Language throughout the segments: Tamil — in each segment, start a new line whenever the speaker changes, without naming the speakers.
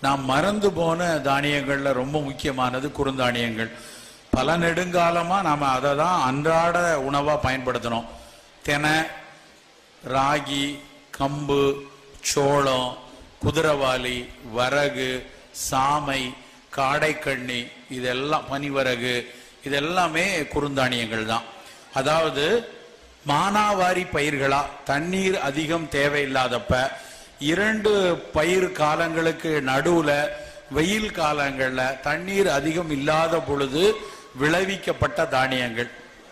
நாம் மறந்து போன தானியங்கள்ல ரொம்ப முக்கியமானது குறுந்தானியங்கள் பல நெடுங்காலமா நாம அதை தான் அன்றாட உணவா பயன்படுத்தணும் தெனை ராகி கம்பு சோளம் குதிரவாளி வரகு சாமை காடைக்கண்ணி இதெல்லாம் பனிவரகு இதெல்லாமே குறுந்தானியங்கள் தான் அதாவது மானாவாரி பயிர்களா தண்ணீர் அதிகம் தேவையில்லாதப்ப இரண்டு பயிர் காலங்களுக்கு நடுவுல வெயில் காலங்கள்ல தண்ணீர் அதிகம் இல்லாத பொழுது விளைவிக்கப்பட்ட தானியங்கள்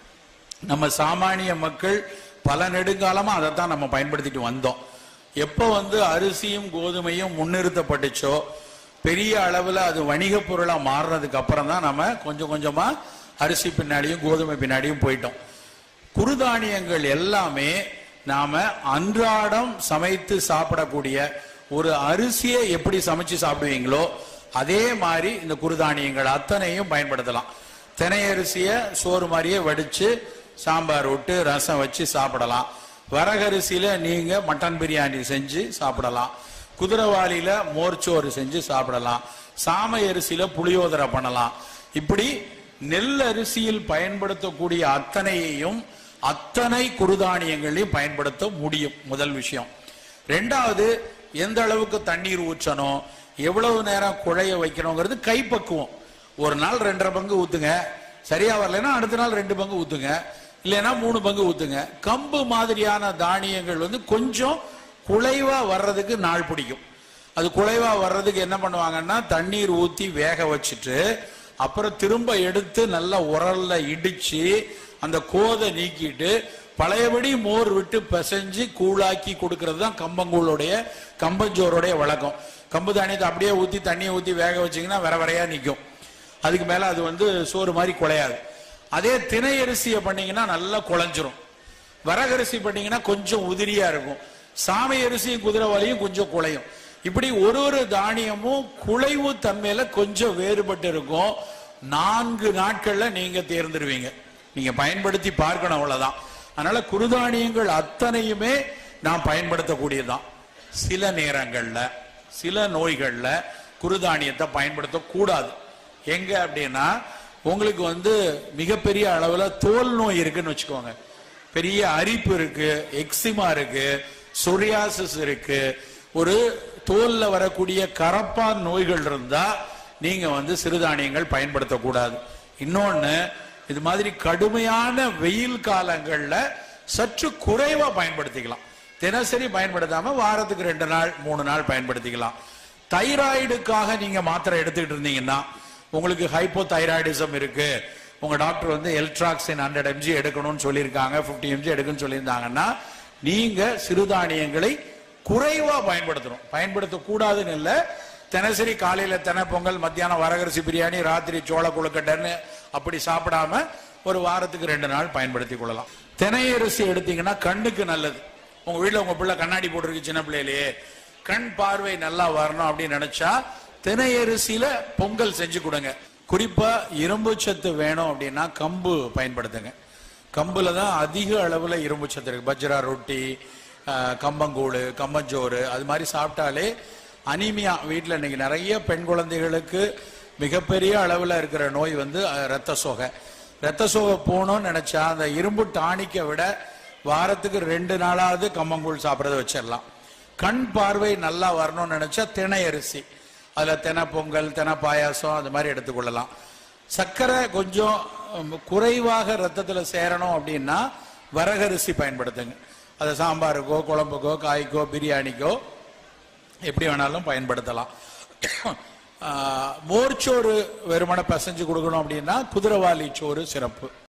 நம்ம சாமானிய மக்கள் பல நெடுங்காலமா அதைத்தான் நம்ம பயன்படுத்திட்டு வந்தோம் எப்போ வந்து அரிசியும் கோதுமையும் முன்னிறுத்தப்பட்டுச்சோ பெரிய அளவுல அது வணிக பொருளா மாறுறதுக்கு அப்புறம் தான் நம்ம கொஞ்சம் கொஞ்சமா அரிசி பின்னாடியும் கோதுமை பின்னாடியும் போயிட்டோம் குறுதானியங்கள் எல்லாமே நாம அன்றாடம் சமைத்து சாப்பிடக்கூடிய ஒரு அரிசியை எப்படி சமைச்சு சாப்பிடுவீங்களோ அதே மாதிரி இந்த குறுதானியங்கள் அத்தனையும் பயன்படுத்தலாம் தினை அரிசியை சோறு மாதிரியே வடிச்சு சாம்பார் விட்டு ரசம் வச்சு சாப்பிடலாம் வரகரிசியில நீங்க மட்டன் பிரியாணி செஞ்சு சாப்பிடலாம் குதிரவாளியில மோர்ச்சோறு செஞ்சு சாப்பிடலாம் சாமை அரிசியில புளியோதரை பண்ணலாம் இப்படி நெல் அரிசியில் பயன்படுத்தக்கூடிய அத்தனையையும் அத்தனை குறுதானியங்களையும் பயன்படுத்த முடியும் முதல் விஷயம் ரெண்டாவது எந்த அளவுக்கு தண்ணீர் ஊற்றணும் எவ்வளவு நேரம் குழைய வைக்கணுங்கிறது கைப்பக்குவம் ஒரு நாள் ரெண்டரை பங்கு ஊத்துங்க சரியா வரலைன்னா அடுத்த நாள் ரெண்டு பங்கு ஊத்துங்க இல்லைன்னா மூணு பங்கு ஊத்துங்க கம்பு மாதிரியான தானியங்கள் வந்து கொஞ்சம் குலைவா வர்றதுக்கு நாள் பிடிக்கும் அது குலைவா வர்றதுக்கு என்ன பண்ணுவாங்கன்னா தண்ணீர் ஊத்தி வேக வச்சுட்டு அப்புறம் திரும்ப எடுத்து நல்லா உரல்ல இடிச்சு அந்த கோதை நீக்கிட்டு பழையபடி மோர் விட்டு பிசைஞ்சு கூழாக்கி கொடுக்கறது தான் கம்பங்கூழுடைய கம்பஞ்சோருடைய வழக்கம் கம்பு தானியத்தை அப்படியே ஊத்தி தண்ணியை ஊத்தி வேக வச்சீங்கன்னா வர வரையா நிற்கும் அதுக்கு மேல அது வந்து சோறு மாதிரி குலையாது அதே திணை அரிசியை பண்ணீங்கன்னா நல்லா குழஞ்சிரும் வரகரிசி பண்ணீங்கன்னா கொஞ்சம் உதிரியா இருக்கும் சாமை அரிசியும் குதிரைவாளியும் கொஞ்சம் குலையும் இப்படி ஒரு ஒரு தானியமும் குலைவு தன்மையில கொஞ்சம் வேறுபட்டு இருக்கும் நான்கு நாட்கள்ல நீங்க தேர்ந்துருவீங்க நீங்க பயன்படுத்தி பார்க்கணும் அவ்வளவுதான் அதனால குறுதானியங்கள் அத்தனையுமே நாம் பயன்படுத்தக்கூடியதுதான் சில நேரங்கள்ல சில நோய்கள்ல குறுதானியத்தை பயன்படுத்த கூடாது எங்க அப்படின்னா உங்களுக்கு வந்து மிகப்பெரிய அளவுல தோல் நோய் இருக்குன்னு வச்சுக்கோங்க பெரிய அரிப்பு இருக்கு எக்ஸிமா இருக்கு சொரியாசிஸ் இருக்கு ஒரு தோல்ல வரக்கூடிய கரப்பான் நோய்கள் இருந்தா நீங்க வந்து சிறுதானியங்கள் பயன்படுத்தக்கூடாது இன்னொன்னு இது மாதிரி கடுமையான வெயில் காலங்கள்ல சற்று குறைவா பயன்படுத்திக்கலாம் தினசரி பயன்படுத்தாம வாரத்துக்கு ரெண்டு நாள் மூணு நாள் பயன்படுத்திக்கலாம் தைராய்டுக்காக நீங்க மாத்திரை எடுத்துக்கிட்டு இருந்தீங்கன்னா உங்களுக்கு ஹைப்போ தைராய்டிசம் இருக்கு உங்க டாக்டர் வந்து எல்ட்ராக்சின் ஹண்ட்ரட் எம்ஜி எடுக்கணும்னு சொல்லியிருக்காங்க 50 எம்ஜி எடுக்கணும்னு சொல்லியிருந்தாங்கன்னா நீங்க சிறுதானியங்களை குறைவா பயன்படுத்தணும் பயன்படுத்த கூடாதுன்னு இல்ல தினசரி காலையில தெனை பொங்கல் மத்தியானம் வரகரிசி பிரியாணி ராத்திரி சோள குழுக்கட்டைன்னு அப்படி சாப்பிடாம ஒரு வாரத்துக்கு ரெண்டு நாள் பயன்படுத்திக் கொள்ளலாம் தினை அரிசி எடுத்தீங்கன்னா கண்ணுக்கு நல்லது உங்க வீட்டுல உங்க பிள்ளை கண்ணாடி போட்டிருக்கு சின்ன பிள்ளையிலேயே கண் பார்வை நல்லா வரணும் அப்படின்னு நினைச்சா தினை அரிசியில பொங்கல் செஞ்சு கொடுங்க குறிப்பா இரும்பு சத்து வேணும் அப்படின்னா கம்பு பயன்படுத்துங்க கம்புல தான் அதிக அளவுல இரும்பு சத்து இருக்கு பஜ்ரா ரொட்டி ஆஹ், கம்பங்கூழு கம்பஞ்சோறு அது மாதிரி சாப்பிட்டாலே அனீமியா வீட்டில் இன்னைக்கு நிறைய பெண் குழந்தைகளுக்கு மிகப்பெரிய அளவுல இருக்கிற நோய் வந்து அஹ், ரத்த சோகை ரத்த சோகை போகணும்னு நினைச்சா அந்த இரும்பு டானிக்கை விட வாரத்துக்கு ரெண்டு நாளாவது கம்பங்கூழ் சாப்பிட்றத வச்சிடலாம் கண் பார்வை நல்லா வரணும்னு நினைச்சா திணை அரிசி அதுல தெனை பொங்கல் தெனை பாயாசம் அது மாதிரி எடுத்துக்கொள்ளலாம் சர்க்கரை கொஞ்சம் உம், குறைவாக ரத்தத்துல சேரணும் அப்படின்னா வரகரிசி பயன்படுத்துங்க அதை சாம்பாருக்கோ குழம்புக்கோ காய்க்கோ பிரியாணிக்கோ எப்படி வேணாலும் பயன்படுத்தலாம் ஆஹ், மோர்ச்சோறு வெறுமனை பிசைஞ்சு கொடுக்கணும் அப்படின்னா குதிரவாளி சோறு சிறப்பு